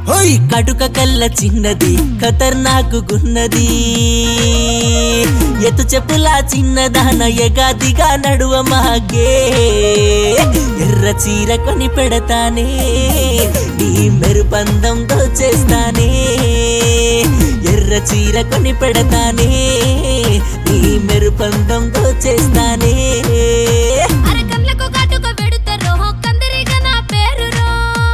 హోయ్ కటుక కల్ల చిన్నది ఖతర్నాకు గున్నది ఎత్తు చెప్పులా చిన్నదాన ఎగాదిగా నడువ మాగే ఎర్ర చీర కొని పెడతానే నీ మెరుపందం దోచేస్తానే ఎర్ర చీర కొని పెడతానే నీ మెరుపందం దోచేస్తానే అరకన్లకు కాటుక పెడుతారో కందరిగా నా పేరురో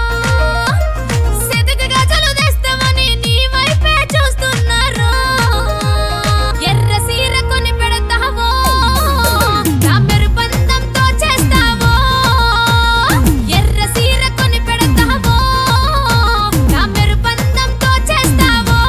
సెదక గజలు తెస్తామని నీ వైపే చూస్తున్నారు ఎర్ర సీర కొని పెడతావో నా మెరుపందంతో చేస్తావో ఎర్ర సీర కొని పెడతావో నా మెరుపందంతో చేస్తావో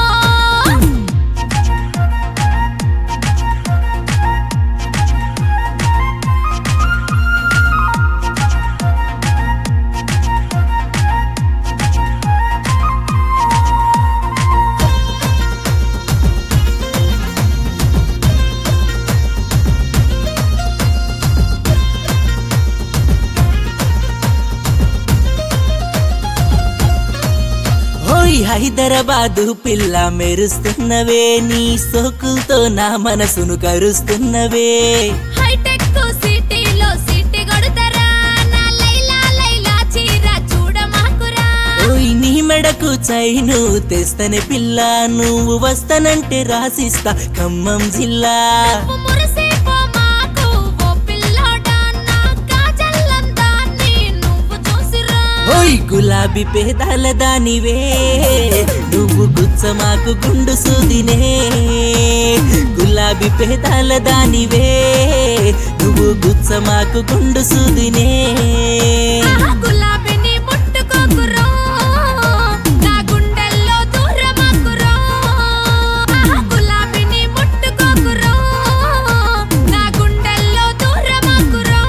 ఓయ్ హైదరాబాదు పిల్ల మెరుస్తున్నవే నీ సోకులతో నా మనసును కరుస్తున్నవే హైటెక్ సిటీలో సిటీ కొడతారా నా లైలా లైలా చీర చూడమాకురా ఓయ్ నీ మెడకు చైను తెస్తనే పిల్ల నువ్వు వస్తానంటే రాసిస్తా ఖమ్మం జిల్లా నువ్వు మురిసిపో మాకు ఓ పిల్లోడా నా కాజల్లందాన్ని నువ్వు చూసిరా ఓయ్ గులాబీ పేదాల దానివే నువ్వు గుచ్చమాకు గుండు సూదినే గులాబీ పేదాల దానివే నువ్వు గుచ్చమాకు గుండు సూదినే ఆ గులాబీని ముట్టుకోకురో నా గుండెల్లో దూరమాకురో ఆ గులాబీని ముట్టుకోకురో నా గుండెల్లో దూరమాకురో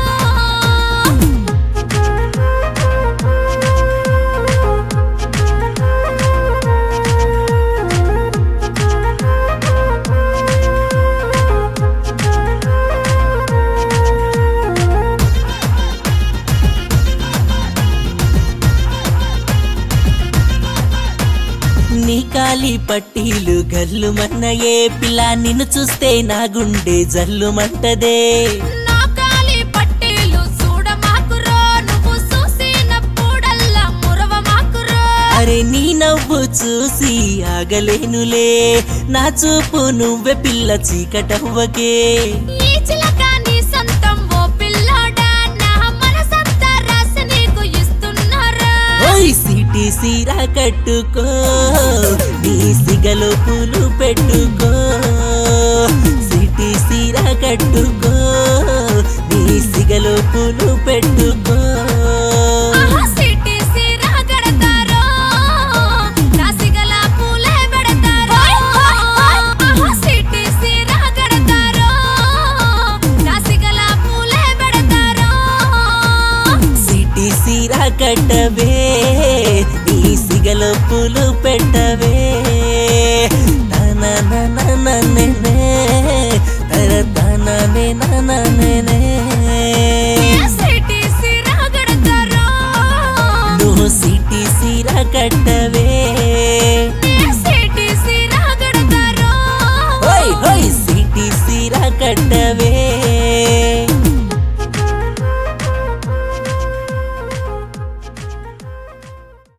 నీ కాలి పట్టీలు గల్లు మన్నయే పిల్ల నిన్ను చూస్తే నా గుండె జల్లుమంటదే నా కాలి పట్టీలు చూడమాకురో నువ్వు చూసినప్పుడల్లా మురవమాకురో అరే నీ నవ్వు చూసి ఆగలేనులే నా చూపు నువ్వే పిల్ల చీకటవ్వకే ఈ చిలక నీ సొంతం ఓ పిల్లోడా నా మనసంతా రాసి నీకు ఇస్తున్నారా ఓయ్ సిటీ సీరా కట్టుకో నీ సిగలో పూలు పెట్టుకో సిటీ సీరా కట్టుకో నీ సిగలో పూలు పెట్టుకో ఆహా సిటీ సీరా కడతారో నా సిగల పూలే పెడతారో ఆహా సిటీ సీరా కడతారో నా సిగల పూలే పెడతారో సిటీ సీరా కట్టవే నీ సిగలో పూలు పెట్టవే తననననననే, తర తననే నననే. సిటీ సీరా కడతారో నువ్వు సిటీ సీరా కట్టవే సిటీ సీరా కడతారో హోయ్ హోయ్ సిటీ సీరా కట్ట